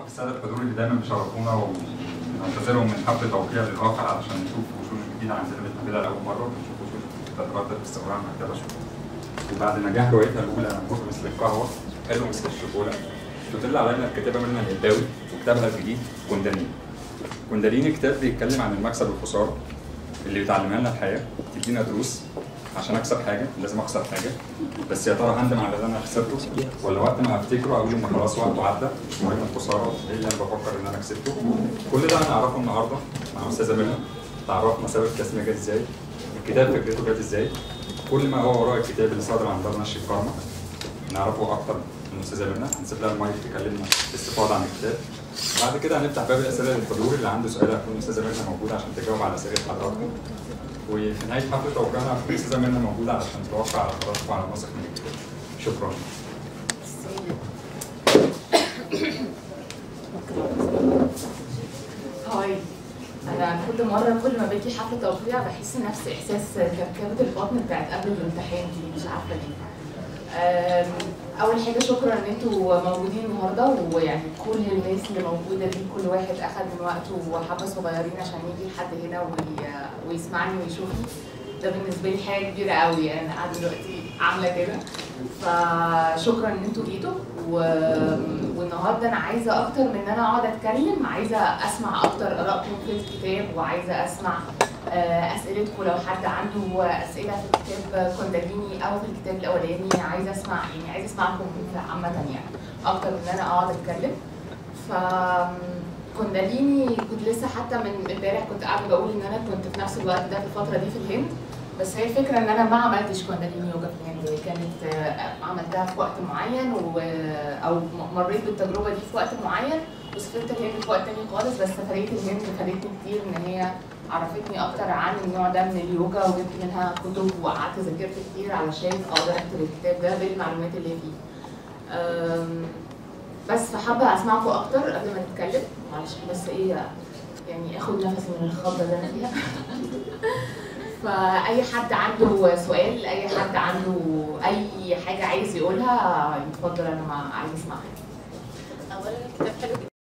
الساده الحضور اللي دايما بيشرفونا وننتظرهم من حفل توقيع للواقع علشان نشوف وشوش جديده عندنا بنتقابلها لاول مره ونشوف وشوش تتردد في استمرار المكتبه وبعد نجاح روايتها الاولى مر مثل القهوه حلو مثل الشوكولا تدل علينا الكاتبه منى الهداوي وكتابها الجديد كونداليني كونداليني كتاب بيتكلم عن المكسب والخساره اللي بتعلمها لنا الحياه تدينا دروس عشان اكسب حاجه لازم اخسر حاجه بس يا ترى هندم على اللي انا خسرته ولا وقت ما افتكره اقول ان خلاص وقته عدى مش مهم الخساره ايه اللي انا بفكر ان انا كسبته كل ده هنعرفه النهارده مع استاذه منى تعرفنا سبب الكسمه جت ازاي الكتاب فكرته جت ازاي كل ما هو وراء الكتاب اللي صادر عن دار نشر الكرمه نعرفه اكتر من الاستاذه منى هنسيب لها المايك تكلمنا باستفاضه عن الكتاب بعد كده هنفتح باب الاسئله للحضور اللي عنده سؤال هتكون الاستاذه منى موجوده عشان تجاوب على اسئله حضراتكم وفي نهايه حفل توقيعنا هتكون الاستاذه منى موجوده علشان توقع على حضراتكم على نسخ من الكتاب شكرا هاي انا كل مره كل ما باجي حفله توقيع بحس نفس احساس كركبه البطن بتاعت قبل الامتحان دي مش عارفه ليه أم، اول حاجه شكرا ان انتوا موجودين النهارده ويعني كل الناس اللي موجوده دي كل واحد اخذ من وقته وحبه صغيرين عشان يجي لحد هنا وي- ويسمعني ويشوفني ده بالنسبه لي حاجه كبيره قوي انا قاعده دلوقتي عامله كده فشكرا ان انتوا جيتوا و... والنهارده انا عايزه اكتر من ان انا اقعد اتكلم عايزه اسمع اكتر ارائكم في الكتاب وعايزه اسمع آه، اسئلتكم لو حد عنده اسئله في كتاب كونداليني او في الكتاب الاولاني عايزه اسمع يعني عايزه اسمعكم عامه يعني اكتر من ان انا اقعد اتكلم ف كونداليني كنت لسه حتى من امبارح كنت قاعده بقول ان انا كنت في نفس الوقت ده في الفتره دي في الهند بس هي الفكره ان انا ما عملتش كونداليني يوجا في الهند هي كانت آه، عملتها في وقت معين و... او م- مريت بالتجربه دي في وقت معين وسافرت الهند في وقت تاني خالص بس سفريه الهند فادتني كتير ان هي عرفتني اكتر عن النوع ده من اليوجا وجبت منها كتب وقعدت ذاكرت كتير علشان اقدر اكتب الكتاب ده بالمعلومات اللي فيه أم، بس فحابه اسمعكم اكتر قبل ما نتكلم علشان بس ايه يعني اخد نفسي من الخضه اللي انا فيها فاي حد عنده سؤال اي حد عنده اي حاجه عايز يقولها يتفضل انا ما عايز اسمعها اولا الكتاب حلو جدا